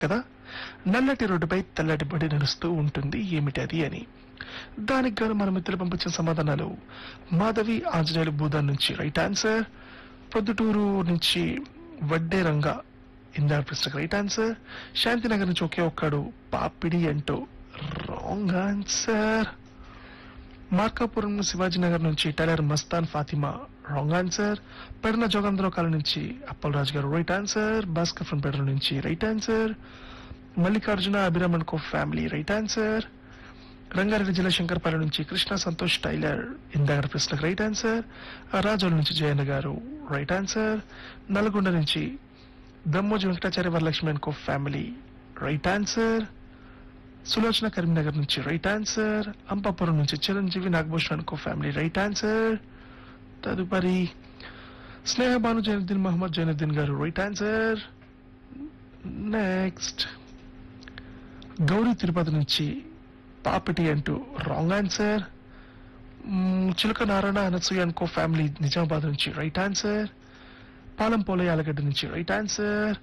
కదా నల్లటి రోడ్డుపై తెల్లటి బడి నడుస్తూ ఉంటుంది ఏమిటి అది అని దానికి గాను మన మిత్రులు పంపించిన సమాధానాలు మాధవి ఆంజనేయులు భూదాన్ నుంచి రైట్ ఆన్సర్ పొద్దుటూరు నుంచి వడ్డే రంగ ఇందాక ప్రశ్నకు రైట్ ఆన్సర్ శాంతినగర్ నుంచి ఒకే ఒక్కడు పాపిడి అంటూ రాంగ్ ఆన్సర్ మార్కాపురం శివాజీనగర్ నుంచి tailor Mastan Fatima wrong answer Pedana జోగంధ్రో కాలం నుంచి Appalaraju garu right answer Bhaskar from Pedala నుంచి right answer Mallikarjuna Abhiraman co family right answer Rangareddy జిల్లా శంకర్పల్లి నుంచి కృష్ణ సంతోష్ టైలర్ ఇందాక ప్రశ్నకు రైట్ ఆన్సర్ రాజోల్ నుంచి జయన్న గారు రైట్ ఆన్సర్ నల్గొండ నుంచి Dammoji Venkatacharya Varalakshmi co family right answer Sulochana Karimnagar నుంచి రైట్ ఆన్సర్ అంపాపురం నుంచి Chiranjeevi Nagabhushan co family right answer తదుపరి Snehabanu Zainuddin Mohammed Zainuddin garu right answer next Gowri Tirupati నుంచి పాపిటి అంటూ wrong answer Chiluka Narayana Anasuya co family Nizamabad నుంచి రైట్ ఆన్సర్ పాలం పోలయ్య ఆలగడ్డ నుంచి రైట్ ఆన్సర్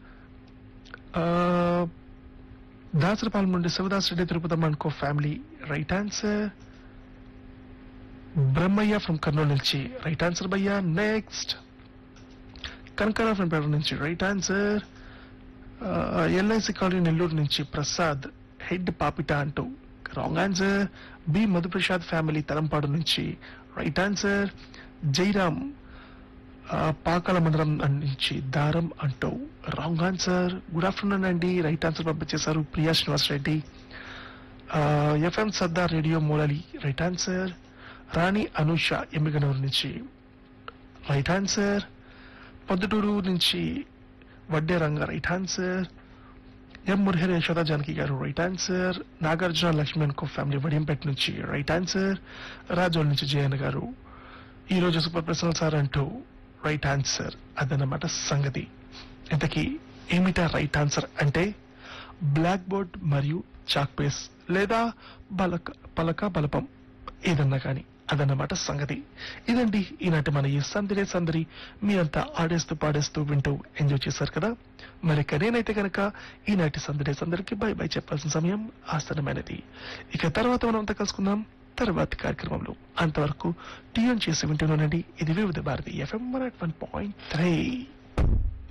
దాసరపాలెం నుండి Shivadas Reddy Tirupatamma co family right answer Brahmaiah from Kurnool నుంచి రైట్ ఆన్సర్ భయ్యా నెక్స్ట్ కనకరా ఫ్రమ్ పేరు నుంచి right answer LIC colony Nellore నుంచి ప్రసాద్ హెడ్ పాపిట అంటూ wrong answer B Madhuprasad family Talampadu నుంచి రైట్ ఆన్సర్ జైరామ్ ఆ, పాకాల మండలం నుంచి దారం అంటూ రాంగ్ ఆన్సర్ గుడ్ ఆఫ్టర్నూన్ అండి రైట్ ఆన్సర్ పంపించేశారు ప్రియా శ్రీనివాస్ రెడ్డి ఎఫ్ఎం సర్దార్ రేడియో మూలలి రైట్ ఆన్సర్ రాణి అనూష ఎమ్మిగనూరు నుంచి రైట్ ఆన్సర్ పొద్దుటూరు నుంచి Vadde Ranga right answer M Murahari Yashoda Janaki garu right answer Nagarjuna Lakshman co family Vadiyampeta నుంచి రైట్ ఆన్సర్ రాజోల్ నుంచి జయన్ గారు ఈ రోజు సూపర్ ప్రశ్నలు సార్ అంటూ రైట్ ఆన్సర్ అదన్నమాట సంగతి ఇంతకీ ఏమిటా రైట్ ఆన్సర్ అంటే బ్లాక్ బోర్డ్ మరియు చాక్ పేస్ లేదా బలక పలక బలపం ఏదన్నా కానీ అదన్నమాట సంగతి ఇదండి ఈనాటి మన ఈ సందడి సందడి మీరంతా ఆడేస్తూ పాడేస్తూ వింటూ ఎంజాయ్ చేశారు కదా మరి ఇక నేనైతే కనుక ఈనాటి సందడి సందడికి బై బై చెప్పాల్సిన సమయం ఆసనమైనది ఇక తర్వాత మనం అంతా కలుసుకుందాం తర్వాతి కార్యక్రమంలో అంతవరకు టీఎన్ చేసి వింటున్నానండి ఇది Vividh Bharati FM one point three